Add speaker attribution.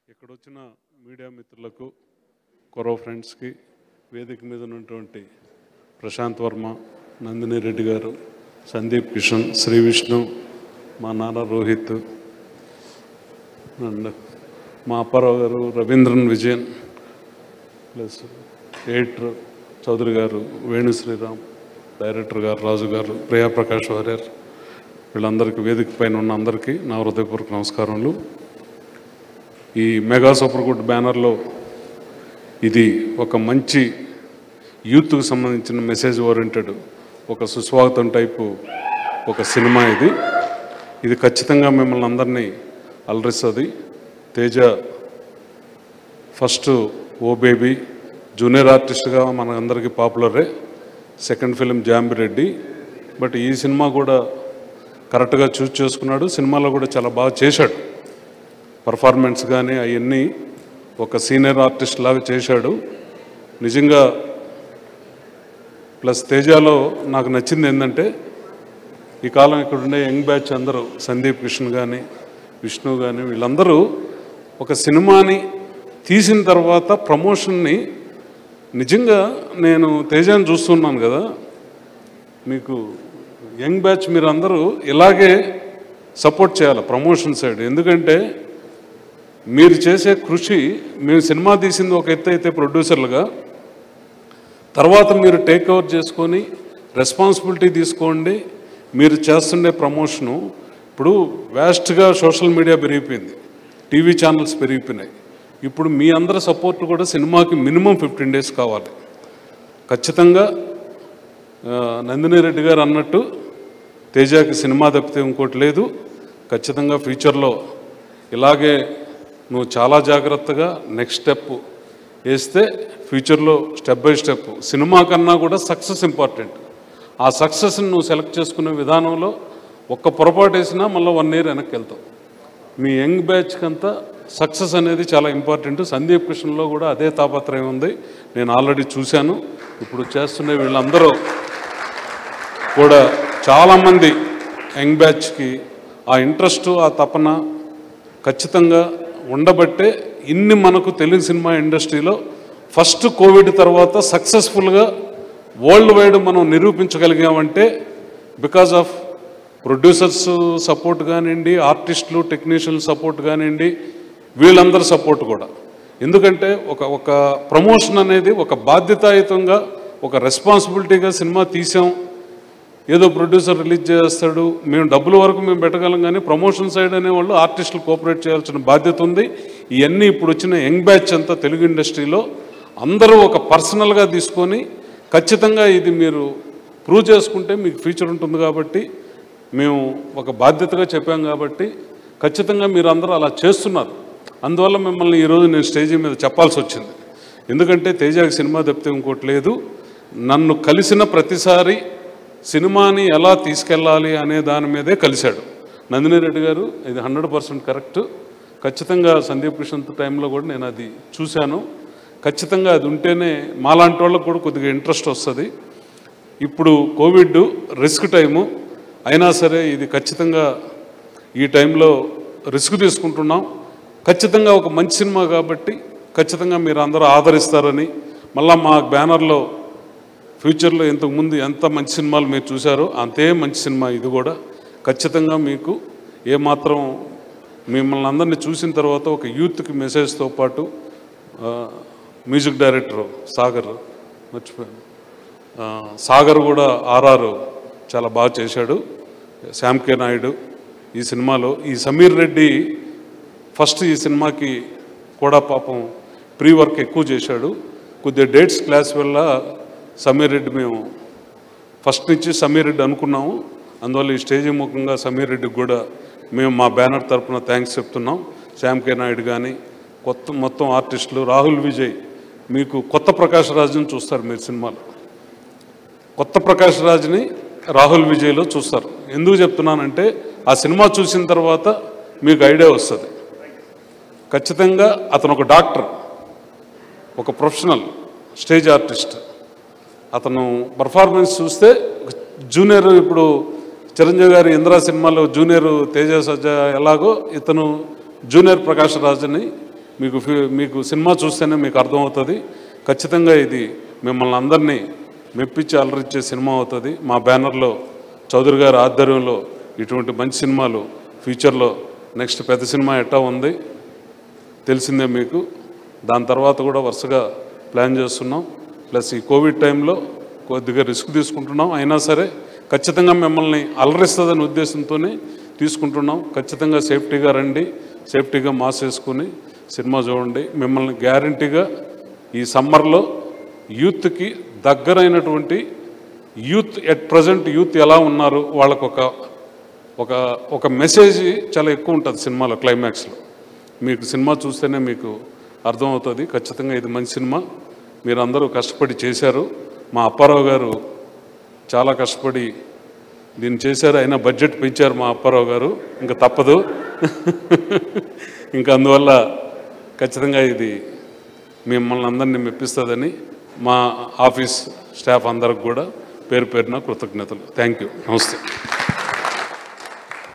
Speaker 1: ఇక్కడ వచ్చిన మీడియా మిత్రులకు కొరవ ఫ్రెండ్స్కి వేదిక మీద ఉన్నటువంటి ప్రశాంత్ వర్మ నందిని రెడ్డి గారు సందీప్ కిషన్ శ్రీ విష్ణు మా నాన్న రోహిత్ అండ్ మా అప్పారావు గారు రవీంద్రన్ విజయన్ ప్లస్ ఎడిటర్ చౌదరి గారు వేణు శ్రీరామ్ డైరెక్టర్ గారు రాజు గారు ప్రియా ప్రకాష్ వారియర్ వీళ్ళందరికీ వేదిక పైన ఉన్న అందరికీ నా హృదయపూర్వక నమస్కారములు ఈ మెగా సూపర్ గుడ్ బ్యానర్లో ఇది ఒక మంచి యూత్కు సంబంధించిన మెసేజ్ ఓరియంటెడ్ ఒక సుస్వాగతం టైపు ఒక సినిమా ఇది ఇది ఖచ్చితంగా మిమ్మల్ని అందరినీ అలరిస్తుంది Teja first oh baby junior ఆర్టిస్ట్గా మన అందరికీ పాపులరే సెకండ్ ఫిలిం జాంబిరెడ్డి బట్ ఈ సినిమా కూడా కరెక్ట్గా చూస్ చేసుకున్నాడు సినిమాలో కూడా చాలా బాగా చేశాడు పర్ఫార్మెన్స్ కానీ అవన్నీ ఒక సీనియర్ ఆర్టిస్ట్ లాగా చేశాడు నిజంగా ప్లస్ తేజాలో నాకు నచ్చింది ఏంటంటే ఈ కాలం ఇక్కడ ఉండే యంగ్ బ్యాచ్ అందరూ సందీప్ కృష్ణ కానీ విష్ణు కానీ వీళ్ళందరూ ఒక సినిమాని తీసిన తర్వాత ప్రమోషన్ని నిజంగా నేను తేజాన్ని చూస్తున్నాను కదా మీకు యంగ్ బ్యాచ్ మీరు అందరూ ఇలాగే సపోర్ట్ చేయాలి ప్రమోషన్ సైడ్ ఎందుకంటే మీరు చేసే కృషి మేము సినిమా తీసింది ఒక ఎత్తు అయితే ప్రొడ్యూసర్లుగా తర్వాత మీరు టేక్ ఓవర్ చేసుకొని రెస్పాన్సిబిలిటీ తీసుకోండి మీరు చేస్తుండే ప్రమోషను ఇప్పుడు వ్యాస్ట్గా సోషల్ మీడియా పెరిగిపోయింది టీవీ ఛానల్స్ పెరిగిపోయినాయి ఇప్పుడు మీ అందరి సపోర్ట్ కూడా సినిమాకి మినిమం ఫిఫ్టీన్ డేస్ కావాలి ఖచ్చితంగా ఆ, నందిని రెడ్డి గారు అన్నట్టు తేజాకి సినిమా తప్పితే ఇంకోటి లేదు ఖచ్చితంగా ఫ్యూచర్లో ఇలాగే నువ్వు చాలా జాగ్రత్తగా నెక్స్ట్ స్టెప్ వేస్తే ఫ్యూచర్లో స్టెప్ బై స్టెప్ సినిమా కన్నా కూడా సక్సెస్ ఇంపార్టెంట్ ఆ సక్సెస్ని నువ్వు సెలెక్ట్ చేసుకునే విధానంలో ఒక్క పొరపాటు వేసినా మళ్ళీ వన్ ఇయర్ వెనక్కి వెళ్తావు మీ యంగ్ బ్యాచ్కి అంతా సక్సెస్ అనేది చాలా ఇంపార్టెంట్ సందీప్ కృష్ణలో కూడా అదే తాపత్రయం ఉంది నేను ఆల్రెడీ చూశాను ఇప్పుడు చేస్తున్న వీళ్ళందరూ కూడా చాలామంది యంగ్ బ్యాచ్కి ఆ ఇంట్రెస్ట్ ఆ తపన ఖచ్చితంగా ఉండబట్టే ఇన్ని మనకు తెలుగు సినిమా ఇండస్ట్రీలో ఫస్ట్ కోవిడ్ తర్వాత సక్సెస్ఫుల్గా వరల్డ్ వైడ్ మనం నిరూపించగలిగామంటే బికాజ్ ఆఫ్ ప్రొడ్యూసర్స్ సపోర్ట్ కానివ్వండి ఆర్టిస్టులు టెక్నీషియన్ సపోర్ట్ కానివ్వండి వీళ్ళందరి సపోర్ట్ కూడా ఎందుకంటే ఒక ఒక ప్రమోషన్ అనేది ఒక బాధ్యతాయుతంగా ఒక రెస్పాన్సిబిలిటీగా సినిమా తీసాం ఏదో ప్రొడ్యూసర్ రిలీజ్ చేస్తాడు మేము డబ్బుల వరకు మేము పెట్టగలం కానీ ప్రమోషన్ సైడ్ అనేవాళ్ళు ఆర్టిస్టులు కోఆపరేట్ చేయాల్సిన బాధ్యత ఉంది ఇవన్నీ ఇప్పుడు వచ్చిన యంగ్ బ్యాచ్ అంతా తెలుగు ఇండస్ట్రీలో అందరూ ఒక పర్సనల్గా తీసుకొని ఖచ్చితంగా ఇది మీరు ప్రూవ్ చేసుకుంటే మీకు ఫ్యూచర్ ఉంటుంది కాబట్టి మేము ఒక బాధ్యతగా చెప్పాం కాబట్టి ఖచ్చితంగా మీరు అందరూ అలా చేస్తున్నారు అందువల్ల మిమ్మల్ని ఈరోజు నేను స్టేజీ మీద చెప్పాల్సి వచ్చింది ఎందుకంటే తేజాకి సినిమా తప్పితే ఇంకోటి లేదు నన్ను కలిసిన ప్రతిసారి సినిమాని ఎలా తీసుకెళ్ళాలి అనే దాని మీదే కలిశాడు నందిని రెడ్డి గారు ఇది హండ్రెడ్ పర్సెంట్ కరెక్ట్ ఖచ్చితంగా సందీప్ కృష్ణ టైంలో కూడా నేను అది చూశాను ఖచ్చితంగా అది ఉంటేనే మాలాంటి వాళ్ళకు కూడా కొద్దిగా ఇంట్రెస్ట్ వస్తుంది ఇప్పుడు కోవిడ్ రిస్క్ టైము అయినా సరే ఇది ఖచ్చితంగా ఈ టైంలో రిస్క్ తీసుకుంటున్నాం ఖచ్చితంగా ఒక మంచి సినిమా కాబట్టి ఖచ్చితంగా మీరు అందరూ ఆదరిస్తారని మళ్ళా మా బ్యానర్లో ఫ్యూచర్లో ఇంతకుముందు ఎంత మంచి సినిమాలు మీరు చూశారో అంతే మంచి సినిమా ఇది కూడా ఖచ్చితంగా మీకు ఏమాత్రం మిమ్మల్ని అందరినీ చూసిన తర్వాత ఒక యూత్కి మెసేజ్తో పాటు ఆ, మ్యూజిక్ డైరెక్టర్ సాగర్ మర్చిపోయాను ఆ, సాగర్ కూడా ఆర్ఆర్ చాలా బాగా చేశాడు శ్యామ్ కే నాయుడు ఈ సినిమాలో ఈ సమీర్ రెడ్డి ఫస్ట్ ఈ సినిమాకి కూడా పాపం ప్రీ వర్క్ ఎక్కువ చేశాడు కొద్దిగా డేట్స్ క్లాస్ వల్ల సమీర్ రెడ్డి మేము ఫస్ట్ నుంచి సమీర్ రెడ్డి అనుకున్నాము అందువల్ల ఈ స్టేజ్ ముఖంగా సమీర్ రెడ్డికి కూడా మేము మా బ్యానర్ తరపున థ్యాంక్స్ చెప్తున్నాం శ్యామ్ కే నాయుడు కానీ కొత్త మొత్తం ఆర్టిస్టులు రాహుల్ విజయ్ మీకు కొత్త ప్రకాష్ రాజుని చూస్తారు మీరు సినిమాలో కొత్త ప్రకాష్ రాజ్ని రాహుల్ విజయ్లో చూస్తారు ఎందుకు చెప్తున్నానంటే ఆ సినిమా చూసిన తర్వాత మీకు ఐడియా వస్తుంది ఖచ్చితంగా అతను ఒక డాక్టర్ ఒక ప్రొఫెషనల్ స్టేజ్ ఆర్టిస్ట్ అతను పర్ఫార్మెన్స్ చూస్తే ఒక జూనియర్ ఇప్పుడు చిరంజీవి గారి ఇందిరా సినిమాలో జూనియర్ తేజ సజ్జ ఎలాగో ఇతను జూనియర్ ప్రకాష్ రాజుని మీకు ఫి- మీకు సినిమా చూస్తేనే మీకు అర్థమవుతుంది ఖచ్చితంగా ఇది మిమ్మల్ని అందరినీ మెప్పించి అలరించే సినిమా అవుతుంది మా బ్యానర్లో చౌదరి గారి ఆధ్వర్యంలో ఇటువంటి మంచి సినిమాలు ఫ్యూచర్లో నెక్స్ట్ పెద్ద సినిమా ఎట్టా ఉంది తెలిసిందే మీకు దాని తర్వాత కూడా వరుసగా ప్లాన్ చేస్తున్నాం ప్లస్ ఈ కోవిడ్ టైంలో కొద్దిగా రిస్క్ తీసుకుంటున్నాం అయినా సరే ఖచ్చితంగా మిమ్మల్ని అలరిస్తుందనే ఉద్దేశంతోనే తీసుకుంటున్నాం ఖచ్చితంగా సేఫ్టీగా రండి సేఫ్టీగా మాస్ వేసుకుని సినిమా చూడండి మిమ్మల్ని గ్యారంటీగా ఈ సమ్మర్లో యూత్కి దగ్గరైనటువంటి యూత్ ఎట్ ప్రజెంట్ యూత్ ఎలా ఉన్నారు వాళ్ళకు ఒక ఒక ఒక మెసేజ్ చాలా ఎక్కువ ఉంటుంది సినిమాలో క్లైమాక్స్లో మీకు సినిమా చూస్తేనే మీకు అర్థమవుతుంది ఖచ్చితంగా ఇది మంచి సినిమా మీరు అందరూ కష్టపడి చేశారు మా అప్పారావు గారు చాలా కష్టపడి దీన్ని చేశారు అయినా బడ్జెట్ పెంచారు మా అప్పారావు గారు ఇంకా తప్పదు ఇంకా అందువల్ల ఖచ్చితంగా ఇది మిమ్మల్ని అందరినీ మెప్పిస్తుందని మా ఆఫీస్ స్టాఫ్ అందరికి కూడా పేరు పేరున కృతజ్ఞతలు థ్యాంక్ యూ నమస్తే